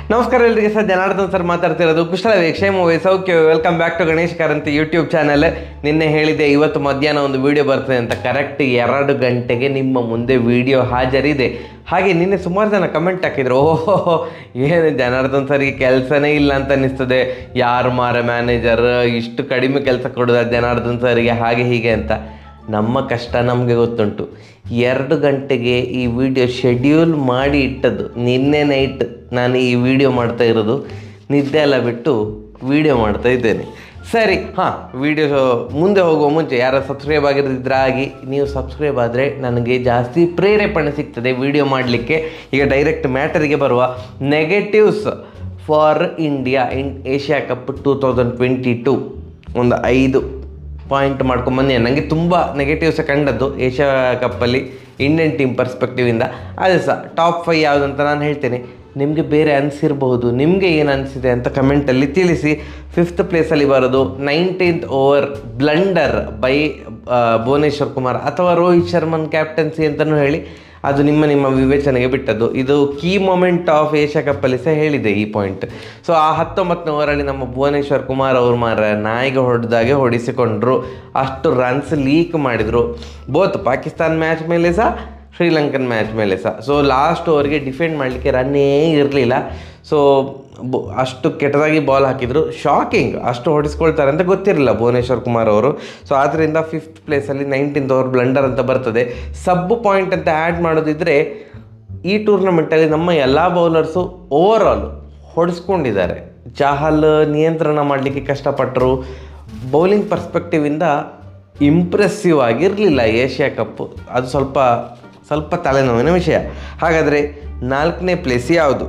ನಮಸ್ಕಾರ ಎಲ್ರಿಗೆ sir Janardhan sir ಮಾತಾಡ್ತಿರೋದು ಕುಶಲವೇ ಕ್ಷೇಮವೇ ಸೌಖ್ಯ welcome back to Ganesh Karanthi YouTube channel ನಿನ್ನೆ ಹೇಳಿದೆ ಇವತ್ತು ಮಧ್ಯಾಹ್ನ ಒಂದು ವಿಡಿಯೋ ಬರ್ತದೆ ಅಂತ ಕರೆಕ್ಟ್ ಎರಡು ಗಂಟೆಗೆ ನಿಮ್ಮ ಮುಂದೆ ವಿಡಿಯೋ ಹಾಜರಿದೆ ಹಾಗೆ ನಿನ್ನೆ ಸುಮಾರು ಜನ ಕಮೆಂಟ್ ಹಾಕಿದ್ರು ಓಹೋ ಏನು ಜನಾರ್ದನ್ ಸರ್ಗೆ ಕೆಲಸನೇ ಇಲ್ಲ ಅಂತ ಅನ್ನಿಸ್ತದೆ ಯಾರು ಮಾರ ಮ್ಯಾನೇಜರ್ ಇಷ್ಟು ಕಡಿಮೆ ಕೆಲಸ ಕೊಡೋದ ಜನಾರ್ದನ್ ಸರ್ಗೆ ಹಾಗೆ ಹೀಗೆ ಅಂತ ನಮ್ಮ ಕಷ್ಟ ನಮಗೆ ಗೊತ್ತುಂಟು ಎರಡು ಗಂಟೆಗೆ ಈ ವಿಡಿಯೋ ಶೆಡ್ಯೂಲ್ ಮಾಡಿ ಇಟ್ಟದ್ದು ನಿನ್ನೆ ನೈಟ್ ನಾನು ಈ ವಿಡಿಯೋ ಮಾಡ್ತಾ ಇರೋದು ನಿದ್ದೆ ಎಲ್ಲ ಬಿಟ್ಟು ವಿಡಿಯೋ ಮಾಡ್ತಾ ಇದ್ದೇನೆ ಸರಿ ಹಾಂ ವಿಡಿಯೋ ಮುಂದೆ ಹೋಗುವ ಮುಂಚೆ ಯಾರು ಸಬ್ಸ್ಕ್ರೈಬ್ ಆಗಿರೋದಿದ್ರೆ ಆಗಿ ನೀವು ಸಬ್ಸ್ಕ್ರೈಬ್ ಆದರೆ ನನಗೆ ಜಾಸ್ತಿ ಪ್ರೇರೇಪಣೆ ಸಿಗ್ತದೆ ವಿಡಿಯೋ ಮಾಡಲಿಕ್ಕೆ ಈಗ ಡೈರೆಕ್ಟ್ ಮ್ಯಾಟರಿಗೆ ಬರುವ negatives for India in Asia cup two thousand twenty two ಒಂದು ಐದು ಪಾಯಿಂಟ್ ಮಾಡ್ಕೊಂಬಂದೆ ನನಗೆ ತುಂಬ ನೆಗೆಟಿವ್ಸ್ ಕಂಡದ್ದು ಏಷ್ಯಾ ಕಪ್ಪಲ್ಲಿ ಇಂಡಿಯನ್ ಟೀಮ್ ಪರ್ಸ್ಪೆಕ್ಟಿವಿಂದ ಅದೇ ಸಹ ಟಾಪ್ ಫೈ ಯಾವುದು ಅಂತ ನಾನು ಹೇಳ್ತೇನೆ ನಿಮಗೆ ಬೇರೆ ಅನಿಸಿರಬಹುದು ನಿಮಗೆ ಏನು ಅನಿಸಿದೆ ಅಂತ ಕಮೆಂಟಲ್ಲಿ ತಿಳಿಸಿ ಫಿಫ್ತ್ ಪ್ಲೇಸಲ್ಲಿ ಬರೋದು nineteenth over blunder by Bhuvneshwar Kumar ಅಥವಾ ರೋಹಿತ್ ಶರ್ಮನ್ ಕ್ಯಾಪ್ಟನ್ಸಿ ಅಂತಲೂ ಹೇಳಿ ಅದು ನಿಮ್ಮ ನಿಮ್ಮ ವಿವೇಚನೆಗೆ ಬಿಟ್ಟದ್ದು ಇದು ಕೀ ಮೊಮೆಂಟ್ ಆಫ್ ಏಷ್ಯಾ ಕಪ್ಪಲ್ಲಿ ಸಹ ಹೇಳಿದೆ ಈ ಪಾಯಿಂಟ್ ಸೊ ಆ ಹತ್ತೊಂಬತ್ತನೇ ಓವರಲ್ಲಿ ನಮ್ಮ ಭುವನೇಶ್ವರ್ ಕುಮಾರ್ ಅವರು ಮಾರ ನಾಯಿಗೆ ಹೊಡೆದಾಗೆ ಹೊಡಿಸಿಕೊಂಡ್ರು ಅಷ್ಟು ರನ್ಸ್ ಲೀಕ್ ಮಾಡಿದರು ಬೋತ್ ಪಾಕಿಸ್ತಾನ್ ಮ್ಯಾಚ್ ಮೇಲೆ ಸಹ ಶ್ರೀಲಂಕನ್ ಮ್ಯಾಚ್ ಮೇಲೆ ಸಹ ಸೊ ಲಾಸ್ಟ್ ಓವರ್ಗೆ ಡಿಫೆಂಡ್ ಮಾಡಲಿಕ್ಕೆ ರನ್ನೇ ಇರಲಿಲ್ಲ ಸೊ ಬೊ ಅಷ್ಟು ಕೆಟ್ಟದಾಗಿ ಬಾಲ್ ಹಾಕಿದ್ರು ಶಾಕಿಂಗ್ ಅಷ್ಟು ಹೊಡಿಸ್ಕೊಳ್ತಾರೆ ಅಂತ ಗೊತ್ತಿರಲಿಲ್ಲ ಭುವನೇಶ್ವರ್ ಕುಮಾರ್ ಅವರು ಸೊ ಆದ್ದರಿಂದ ಫಿಫ್ತ್ ಪ್ಲೇಸಲ್ಲಿ ನೈನ್ಟೀನ್ತ್ ಓವರ್ ಬ್ಲಂಡರ್ ಅಂತ ಬರ್ತದೆ ಸಬ್ ಪಾಯಿಂಟ್ ಅಂತ ಆ್ಯಡ್ ಮಾಡೋದಿದ್ರೆ ಈ ಟೂರ್ನಮೆಂಟಲ್ಲಿ ನಮ್ಮ ಎಲ್ಲ ಬೌಲರ್ಸು ಓವರ್ ಆಲ್ ಹೊಡೆಸ್ಕೊಂಡಿದ್ದಾರೆ ಚಾಹಲ್ ನಿಯಂತ್ರಣ ಮಾಡಲಿಕ್ಕೆ ಕಷ್ಟಪಟ್ಟರು ಬೌಲಿಂಗ್ ಪರ್ಸ್ಪೆಕ್ಟಿವಿಂದ ಇಂಪ್ರೆಸ್ಸಿವ್ ಆಗಿರಲಿಲ್ಲ ಏಷ್ಯಾ ಕಪ್ ಅದು ಸ್ವಲ್ಪ ಸ್ವಲ್ಪ ತಲೆನೋವಿನ ವಿಷಯ ಹಾಗಾದರೆ ನಾಲ್ಕನೇ ಪ್ಲೇಸ್ ಯಾವುದು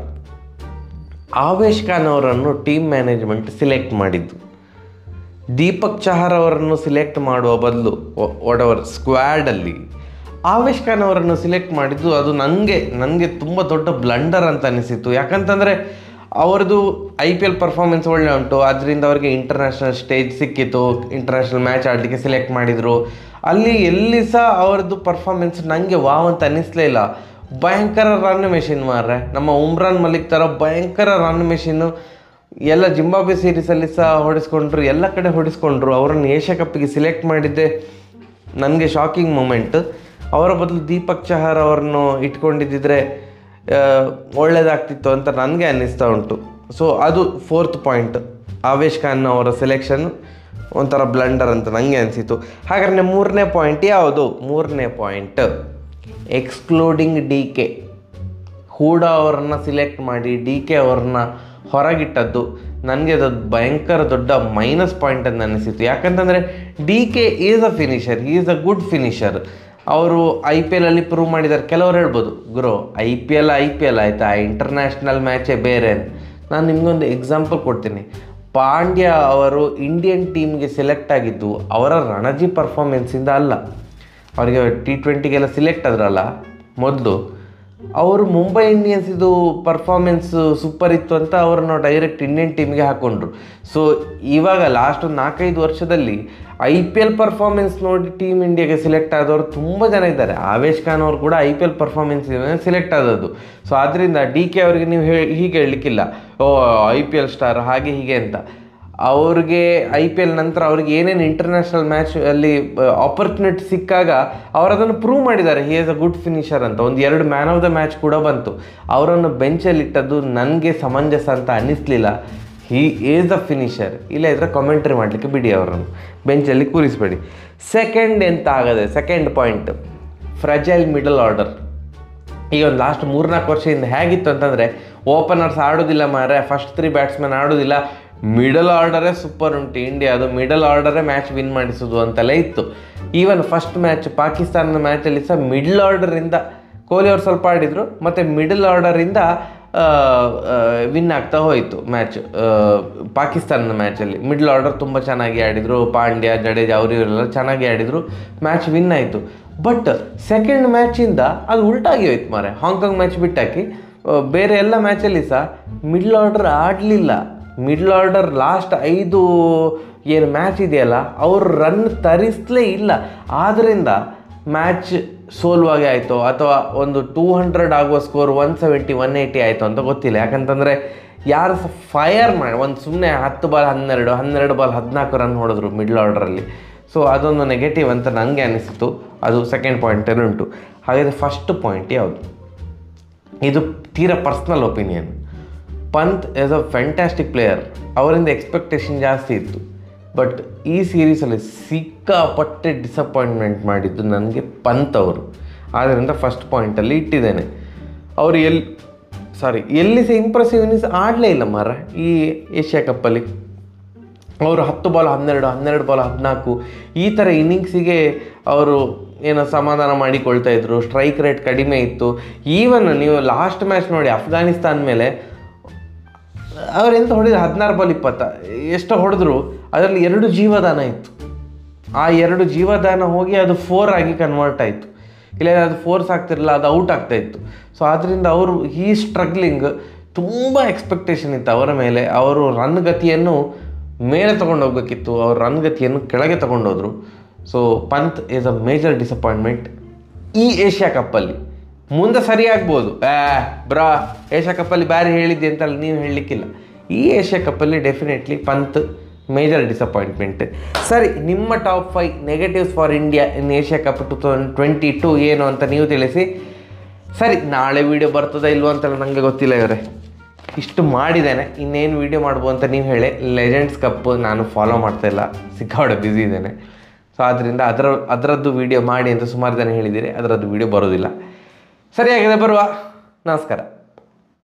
ಆವೇಶ್ ಖಾನ್ ಅವರನ್ನು ಟೀಮ್ ಮ್ಯಾನೇಜ್ಮೆಂಟ್ ಸಿಲೆಕ್ಟ್ ಮಾಡಿದ್ದು ದೀಪಕ್ ಚಹರ್ ಅವರನ್ನು ಸಿಲೆಕ್ಟ್ ಮಾಡುವ ಬದಲು ಒಡವರ್ ಸ್ಕ್ವಾಡಲ್ಲಿ ಆವೇಶ್ ಖಾನ್ ಅವರನ್ನು ಸಿಲೆಕ್ಟ್ ಮಾಡಿದ್ದು ಅದು ನನಗೆ ನನಗೆ ತುಂಬ ದೊಡ್ಡ ಬ್ಲಂಡರ್ ಅಂತ ಅನಿಸಿತು ಯಾಕಂತಂದರೆ ಅವರದು ಐ ಪಿ ಎಲ್ ಪರ್ಫಾರ್ಮೆನ್ಸ್ ಒಳ್ಳೆ ಉಂಟು ಅದರಿಂದ ಅವರಿಗೆ ಇಂಟರ್ನ್ಯಾಷನಲ್ ಸ್ಟೇಜ್ ಸಿಕ್ಕಿತ್ತು ಇಂಟರ್ನ್ಯಾಷನಲ್ ಮ್ಯಾಚ್ ಆಡಲಿಕ್ಕೆ ಸೆಲೆಕ್ಟ್ ಮಾಡಿದರು ಅಲ್ಲಿ ಎಲ್ಲಿ ಸಹ ಅವರದ್ದು ಪರ್ಫಾರ್ಮೆನ್ಸ್ ನನಗೆ ವಾವ್ ಅಂತ ಅನ್ನಿಸ್ಲೇ ಇಲ್ಲ ಭಯಂಕರ ರನ್ ಮೆಷಿನ್ ಮಾರ್ರೆ ನಮ್ಮ ಉಮ್ರಾನ್ ಮಲಿಕ್ ಥರ ಭಯಂಕರ ರನ್ ಮೆಷಿನ್ನು ಎಲ್ಲ ಜಿಂಬಾಬ್ವೆ ಸೀರೀಸಲ್ಲಿ ಸಹ ಹೊಡೆಸ್ಕೊಂಡ್ರು ಎಲ್ಲ ಕಡೆ ಹೊಡೆಸ್ಕೊಂಡ್ರು ಅವರನ್ನು ಏಷ್ಯಾ ಕಪ್ಪಿಗೆ ಸಿಲೆಕ್ಟ್ ಮಾಡಿದ್ದೆ ನನಗೆ ಶಾಕಿಂಗ್ ಮೂಮೆಂಟ್ ಅವರ ಬದಲು ದೀಪಕ್ ಚಹರ್ ಅವರನ್ನು ಇಟ್ಕೊಂಡಿದ್ದಿದ್ರೆ ಆ, ಒಳ್ಳೆಯದಾಗ್ತಿತ್ತು ಅಂತ ನನಗೆ ಅನ್ನಿಸ್ತಾ ಉಂಟು ಸೊ ಅದು ಫೋರ್ತ್ ಪಾಯಿಂಟ್ ಆವೇಶ್ ಖಾನ್ ಅವರ ಸೆಲೆಕ್ಷನ್ ಒಂಥರ ಬ್ಲಂಡರ್ ಅಂತ ನನಗೆ ಅನಿಸಿತು ಹಾಗಾದ್ರೆ ಮೂರನೇ ಪಾಯಿಂಟ್ ಯಾವುದು ಮೂರನೇ point excluding D K Hooda ಅವರನ್ನು ಸಿಲೆಕ್ಟ್ ಮಾಡಿ ಡಿ ಕೆ ಅವ್ರನ್ನ ಹೊರಗಿಟ್ಟದ್ದು ನನಗೆ ಅದು ಭಯಂಕರ ದೊಡ್ಡ ಮೈನಸ್ ಪಾಯಿಂಟ್ ಅಂತ ಅನಿಸಿತು ಯಾಕಂತಂದರೆ D K is a finisher he is a good finisher ಅವರು ಐ ಪಿ ಎಲ್ಲಲ್ಲಿ ಪ್ರೂವ್ ಮಾಡಿದ್ದಾರೆ ಕೆಲವರು ಹೇಳ್ಬೋದು ಗುರು I P L I P L ಆಯಿತಾ ಇಂಟರ್ನ್ಯಾಷನಲ್ ಮ್ಯಾಚೇ ಬೇರೆ ಅಂತ ನಾನು ನಿಮಗೊಂದು ಎಕ್ಸಾಂಪಲ್ ಕೊಡ್ತೀನಿ ಪಾಂಡ್ಯ ಅವರು ಇಂಡಿಯನ್ ಟೀಮ್ಗೆ ಸೆಲೆಕ್ಟ್ ಆಗಿದ್ದು ಅವರ ರಣಜಿ ಪರ್ಫಾರ್ಮೆನ್ಸಿಂದ ಅಲ್ಲ ಅವರಿಗೆ ಟಿ ಟ್ವೆಂಟಿಗೆಲ್ಲ ಸಿಲೆಕ್ಟ್ ಆದ್ರಲ್ಲ ಮೊದಲು ಅವರು ಮುಂಬೈ ಇಂಡಿಯನ್ಸ್ ಇದು ಪರ್ಫಾರ್ಮೆನ್ಸ್ ಸೂಪರ್ ಇತ್ತು ಅಂತ ಅವ್ರನ್ನ ಡೈರೆಕ್ಟ್ ಇಂಡಿಯನ್ ಟೀಮ್ಗೆ ಹಾಕೊಂಡ್ರು ಸೊ ಇವಾಗ ಲಾಸ್ಟ್ ಒಂದು ನಾಲ್ಕೈದು ವರ್ಷದಲ್ಲಿ ಐ ಪಿ ಎಲ್ ಪರ್ಫಾರ್ಮೆನ್ಸ್ ನೋಡಿ ಟೀಮ್ ಇಂಡಿಯಾಗೆ ಸಿಲೆಕ್ಟ್ ಆದವರು ತುಂಬ ಜನ ಇದ್ದಾರೆ ಆವೇಶ್ ಖಾನ್ ಅವರು ಕೂಡ I P L performance select ಆದದ್ದು ಸೊ ಆದ್ದರಿಂದ ಡಿ ಕೆ ಅವರಿಗೆ ನೀವು ಹೇ ಹೀಗೆ ಹೇಳಲಿಕ್ಕಿಲ್ಲ ಓ ಐ ಪಿ ಎಲ್ ಸ್ಟಾರ್ ಹಾಗೆ ಹೀಗೆ ಅಂತ ಅವ್ರಿಗೆ ಐ ಪಿ ಎಲ್ ನಂತರ ಅವ್ರಿಗೆ ಏನೇನು ಇಂಟರ್ನ್ಯಾಷನಲ್ ಮ್ಯಾಚ್ ಅಲ್ಲಿ ಆಪರ್ಚುನಿಟಿ ಸಿಕ್ಕಾಗ ಅವರು ಅದನ್ನು ಪ್ರೂವ್ ಮಾಡಿದ್ದಾರೆ he is a good finisher ಅಂತ ಒಂದು ಎರಡು ಮ್ಯಾನ್ ಆಫ್ ದ ಮ್ಯಾಚ್ ಕೂಡ ಬಂತು ಅವರನ್ನು ಬೆಂಚಲ್ಲಿ ಇಟ್ಟದ್ದು ನನಗೆ ಸಮಂಜಸ ಅಂತ ಅನ್ನಿಸ್ಲಿಲ್ಲ ಹಿ ಈಸ್ ಅ ಫಿನಿಷರ್ ಇಲ್ಲ ಇದ್ರೆ ಕಾಮೆಂಟ್ರಿ ಮಾಡಲಿಕ್ಕೆ ಬಿಡಿ ಅವರನ್ನು ಬೆಂಚಲ್ಲಿ ಕೂರಿಸಬೇಡಿ ಸೆಕೆಂಡ್ ಎಂತ ಆಗದೆ second point fragile middle order ಈಗ ಒಂದು ಲಾಸ್ಟ್ ಮೂರ್ನಾಲ್ಕು ವರ್ಷದಿಂದ ಹೇಗಿತ್ತು ಅಂತಂದರೆ ಓಪನರ್ಸ್ ಆಡೋದಿಲ್ಲ ಮಾರೆ ಫಸ್ಟ್ ತ್ರೀ ಬ್ಯಾಟ್ಸ್ಮನ್ ಆಡೋದಿಲ್ಲ ಮಿಡಲ್ ಆರ್ಡರೇ ಸೂಪರ್ ಉಂಟು ಇಂಡಿಯಾದು ಮಿಡಲ್ ಆರ್ಡರೇ ಮ್ಯಾಚ್ ವಿನ್ ಮಾಡಿಸೋದು ಅಂತೆಲ್ಲ ಇತ್ತು ಈವನ್ ಫಸ್ಟ್ ಮ್ಯಾಚ್ ಪಾಕಿಸ್ತಾನದ ಮ್ಯಾಚಲ್ಲಿ ಸಹ ಮಿಡಲ್ ಆರ್ಡರಿಂದ ಕೊಹ್ಲಿ ಅವ್ರು ಸ್ವಲ್ಪ ಆಡಿದರು ಮತ್ತು ಮಿಡಲ್ ಆರ್ಡರಿಂದ ವಿನ್ ಆಗ್ತಾ ಹೋಯಿತು ಮ್ಯಾಚ್ ಪಾಕಿಸ್ತಾನದ ಮ್ಯಾಚಲ್ಲಿ ಮಿಡ್ಲ್ ಆರ್ಡರ್ ತುಂಬ ಚೆನ್ನಾಗಿ ಆಡಿದರು ಪಾಂಡ್ಯ ಜಡೇಜಾ ಅವರು ಇವರೆಲ್ಲ ಚೆನ್ನಾಗಿ ಆಡಿದರು ಮ್ಯಾಚ್ ವಿನ್ ಆಯಿತು ಬಟ್ ಸೆಕೆಂಡ್ ಮ್ಯಾಚಿಂದ ಅದು ಉಲ್ಟಾಗಿ ಹೋಯ್ತು ಮಾರೆ ಹಾಂಗ್ಕಾಂಗ್ ಮ್ಯಾಚ್ ಬಿಟ್ಟಾಕಿ ಆ, ಬೇರೆ ಎಲ್ಲ ಮ್ಯಾಚಲ್ಲಿ ಸಹ ಮಿಡ್ಲ್ ಆರ್ಡರ್ ಆಡಲಿಲ್ಲ ಮಿಡ್ಲ್ ಆರ್ಡರ್ ಲಾಸ್ಟ್ ಐದು ಏನು ಮ್ಯಾಚ್ ಇದೆಯಲ್ಲ ಅವರು ರನ್ ತರಿಸಲೇ ಇಲ್ಲ ಆದ್ದರಿಂದ ಮ್ಯಾಚ್ ಸೋಲುವಾಗೆ ಆಯಿತು ಅಥವಾ ಒಂದು ಟೂ ಹಂಡ್ರೆಡ್ ಆಗುವ score one seventy one eighty ಆಯಿತು ಅಂತ ಗೊತ್ತಿಲ್ಲ ಯಾಕಂತಂದರೆ ಯಾರು ಸಹ ಫೈರ್ ಮಾಡಿ ಒಂದು ಸುಮ್ಮನೆ ಹತ್ತು ಬಾಲ್ ಹನ್ನೆರಡು ಹನ್ನೆರಡು ಬಾಲ್ ಹದಿನಾಲ್ಕು ರನ್ ಹೊಡೆದ್ರು ಮಿಡ್ಲ್ ಆರ್ಡ್ರಲ್ಲಿ ಸೊ ಅದೊಂದು ನೆಗೆಟಿವ್ ಅಂತ ನನಗೆ ಅನಿಸಿತು ಅದು ಸೆಕೆಂಡ್ ಪಾಯಿಂಟಲ್ಲಿ ಉಂಟು ಹಾಗಾದರೆ ಫಸ್ಟ್ ಪಾಯಿಂಟ್ ಯಾವುದು ಇದು ತೀರಾ personal opinion Pant as a fantastic player ಅವರಿಂದ ಎಕ್ಸ್ಪೆಕ್ಟೇಷನ್ ಜಾಸ್ತಿ ಇತ್ತು ಬಟ್ ಈ ಸೀರೀಸಲ್ಲಿ ಸಿಕ್ಕಾಪಟ್ಟೆ ಡಿಸಪಾಯಿಂಟ್ಮೆಂಟ್ ಮಾಡಿದ್ದು ನನಗೆ ಪಂತ್ ಅವರು ಆದ್ದರಿಂದ ಫಸ್ಟ್ ಪಾಯಿಂಟಲ್ಲಿ ಇಟ್ಟಿದ್ದೇನೆ ಅವರು ಎಲ್ಲಿ ಸಾರಿ ಎಲ್ಲಿ ಸಹ ಇಂಪ್ರೆಸಿವ್ ಇನ್ನಿಂಗ್ಸ್ ಆಡಲೇ ಇಲ್ಲ ಮಾರ ಈ ಏಷ್ಯಾ ಕಪ್ಪಲ್ಲಿ ಅವರು ಹತ್ತು ಬಾಲ್ ಹನ್ನೆರಡು ಹನ್ನೆರಡು ಬಾಲ್ ಹದಿನಾಲ್ಕು ಈ ಥರ ಇನ್ನಿಂಗ್ಸಿಗೆ ಅವರು ಏನೋ ಸಮಾಧಾನ ಮಾಡಿಕೊಳ್ತಾ ಇದ್ರು ಸ್ಟ್ರೈಕ್ ರೇಟ್ ಕಡಿಮೆ ಇತ್ತು ಈವನ್ ನೀವು ಲಾಸ್ಟ್ ಮ್ಯಾಚ್ ನೋಡಿ ಅಫ್ಘಾನಿಸ್ತಾನ್ ಮೇಲೆ ಅವ್ರು ಎಂತ ಹೊಡೆದ್ರು ಹದಿನಾರು ಬಾಲ್ ಇಪ್ಪತ್ತ ಎಷ್ಟು ಹೊಡೆದ್ರು ಅದರಲ್ಲಿ ಎರಡು ಜೀವದಾನ ಇತ್ತು ಆ ಎರಡು ಜೀವದಾನ ಹೋಗಿ ಅದು ಫೋರ್ ಆಗಿ ಕನ್ವರ್ಟ್ ಆಯಿತು ಇಲ್ಲ ಅದು ಫೋರ್ಸ್ ಆಗ್ತಿರಲಿಲ್ಲ ಅದು ಔಟ್ ಆಗ್ತಾ ಇತ್ತು ಸೊ ಆದ್ದರಿಂದ ಅವರು ಈ ಸ್ಟ್ರಗ್ಲಿಂಗ್ ತುಂಬ ಎಕ್ಸ್ಪೆಕ್ಟೇಷನ್ ಇತ್ತು ಅವರ ಮೇಲೆ ಅವರು ರನ್ ಗತಿಯನ್ನು ಮೇಲೆ ತೊಗೊಂಡು ಹೋಗ್ಬೇಕಿತ್ತು ಅವ್ರ ರನ್ ಗತಿಯನ್ನು ಕೆಳಗೆ ತೊಗೊಂಡೋದ್ರು so Pant is a major disappointment ಈ ಏಷ್ಯಾ ಕಪ್ಪಲ್ಲಿ ಮುಂದೆ ಸರಿ ಆಗ್ಬೋದು ಆ ಬ್ರಾ ಏಷ್ಯಾ ಕಪ್ಪಲ್ಲಿ ಬ್ಯಾರಿ ಹೇಳಿದ್ದೆ ಅಂತಲ್ಲ ನೀವು ಹೇಳಲಿಕ್ಕಿಲ್ಲ ಈ ಏಷ್ಯಾ ಕಪ್ಪಲ್ಲಿ ಡೆಫಿನೆಟ್ಲಿ ಪಂತ್ ಮೇಜರ್ ಡಿಸಪಾಯಿಂಟ್ಮೆಂಟ್ ಸರಿ ನಿಮ್ಮ top five negatives for India in Asia cup two thousand twenty two ಏನು ಅಂತ ನೀವು ತಿಳಿಸಿ ಸರಿ ನಾಳೆ ವೀಡಿಯೋ ಬರ್ತದಾ ಇಲ್ವೋ ಅಂತೆಲ್ಲ ನನಗೆ ಗೊತ್ತಿಲ್ಲ ಇವರೇ ಇಷ್ಟು ಮಾಡಿದ್ದೇನೆ ಇನ್ನೇನು ವೀಡಿಯೋ ಮಾಡ್ಬೋದು ಅಂತ ನೀವು ಹೇಳಿ ಲೆಜೆಂಡ್ಸ್ ಕಪ್ ನಾನು ಫಾಲೋ ಮಾಡ್ತಾ ಇಲ್ಲ ಸಿಕ್ಕಾಪಟ್ಟೆ ಬ್ಯುಸಿ ಇದ್ದೇನೆ ಸೊ ಆದ್ದರಿಂದ ಅದರ ಅದರದ್ದು ವೀಡಿಯೋ ಮಾಡಿ ಅಂತ ಸುಮಾರು ಜನ ಹೇಳಿದ್ದೀರಿ ಅದರದ್ದು ವೀಡಿಯೋ ಬರೋದಿಲ್ಲ ಸರಿಯಾಗಿದೆ ಬರುವ ನಮಸ್ಕಾರ